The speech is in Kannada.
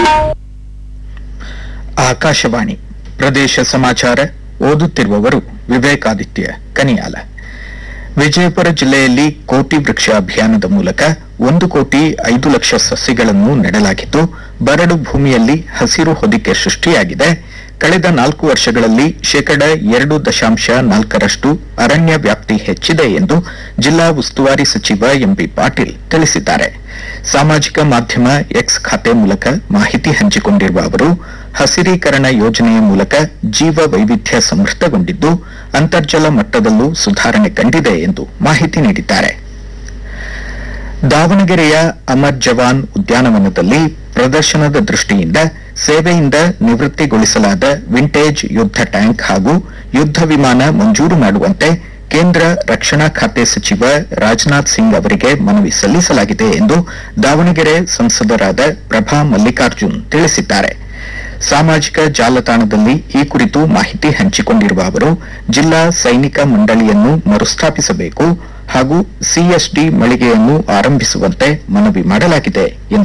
ಆಕಾಶವಾಣಿ ಪ್ರದೇಶ ಸಮಾಚಾರ ಓದುತ್ತಿರುವವರು ವಿವೇಕಾದಿತ್ಯ ಕನಿಯಾಲ ವಿಜಯಪುರ ಜಿಲ್ಲೆಯಲ್ಲಿ ಕೋಟಿ ವೃಕ್ಷ ಅಭಿಯಾನದ ಮೂಲಕ ಒಂದು ಕೋಟಿ ಐದು ಲಕ್ಷ ಸಸಿಗಳನ್ನು ನೆಡಲಾಗಿದ್ದು ಬರಡು ಭೂಮಿಯಲ್ಲಿ ಹಸಿರು ಹೊದಿಕೆ ಸೃಷ್ಟಿಯಾಗಿದೆ ಕಳೆದ ನಾಲ್ಕು ವರ್ಷಗಳಲ್ಲಿ ಶೇಕಡ ಎರಡು ದಶಾಂಶ ನಾಲ್ಕರಷ್ಟು ಅರಣ್ಯ ವ್ಯಾಪ್ತಿ ಹೆಚ್ಚಿದೆ ಎಂದು ಜಿಲ್ಲಾ ಉಸ್ತುವಾರಿ ಸಚಿವ ಎಂಬಿ ಪಾಟೀಲ್ ತಿಳಿಸಿದ್ದಾರೆ ಸಾಮಾಜಿಕ ಮಾಧ್ಯಮ ಎಕ್ಸ್ ಖಾತೆ ಮೂಲಕ ಮಾಹಿತಿ ಹಂಚಿಕೊಂಡಿರುವ ಅವರು ಹಸಿರೀಕರಣ ಯೋಜನೆಯ ಮೂಲಕ ಜೀವ ವೈವಿಧ್ಯ ಸಮೃದ್ಧಗೊಂಡಿದ್ದು ಅಂತರ್ಜಲ ಮಟ್ಟದಲ್ಲೂ ಸುಧಾರಣೆ ಕಂಡಿದೆ ಎಂದು ಮಾಹಿತಿ ನೀಡಿದ್ದಾರೆ ದಾವಣಗೆರೆಯ ಅಮರ್ ಜವಾನ್ ಉದ್ಯಾನವನದಲ್ಲಿ ಪ್ರದರ್ಶನದ ದೃಷ್ಟಿಯಿಂದ ಸೇವೆಯಿಂದ ನಿವೃತ್ತಿಗೊಳಿಸಲಾದ ವಿಂಟೇಜ್ ಯುದ್ಧ ಟ್ಯಾಂಕ್ ಹಾಗೂ ಯುದ್ಧ ವಿಮಾನ ಮಂಜೂರು ಮಾಡುವಂತೆ ಕೇಂದ್ರ ರಕ್ಷಣಾ ಖಾತೆ ಸಚಿವ ರಾಜನಾಥ್ ಸಿಂಗ್ ಅವರಿಗೆ ಮನವಿ ಸಲ್ಲಿಸಲಾಗಿದೆ ಎಂದು ದಾವಣಗೆರೆ ಸಂಸದರಾದ ಪ್ರಭಾ ಮಲ್ಲಿಕಾರ್ಜುನ್ ತಿಳಿಸಿದ್ದಾರೆ ಸಾಮಾಜಿಕ ಜಾಲತಾಣದಲ್ಲಿ ಈ ಕುರಿತು ಮಾಹಿತಿ ಹಂಚಿಕೊಂಡಿರುವ ಅವರು ಜಿಲ್ಲಾ ಸೈನಿಕ ಮಂಡಳಿಯನ್ನು ಮರುಸ್ಥಾಪಿಸಬೇಕು ಹಾಗೂ ಸಿಎಸ್ಡಿ ಮಳಿಗೆಯನ್ನು ಆರಂಭಿಸುವಂತೆ ಮನವಿ ಮಾಡಲಾಗಿದೆ ಎಂದು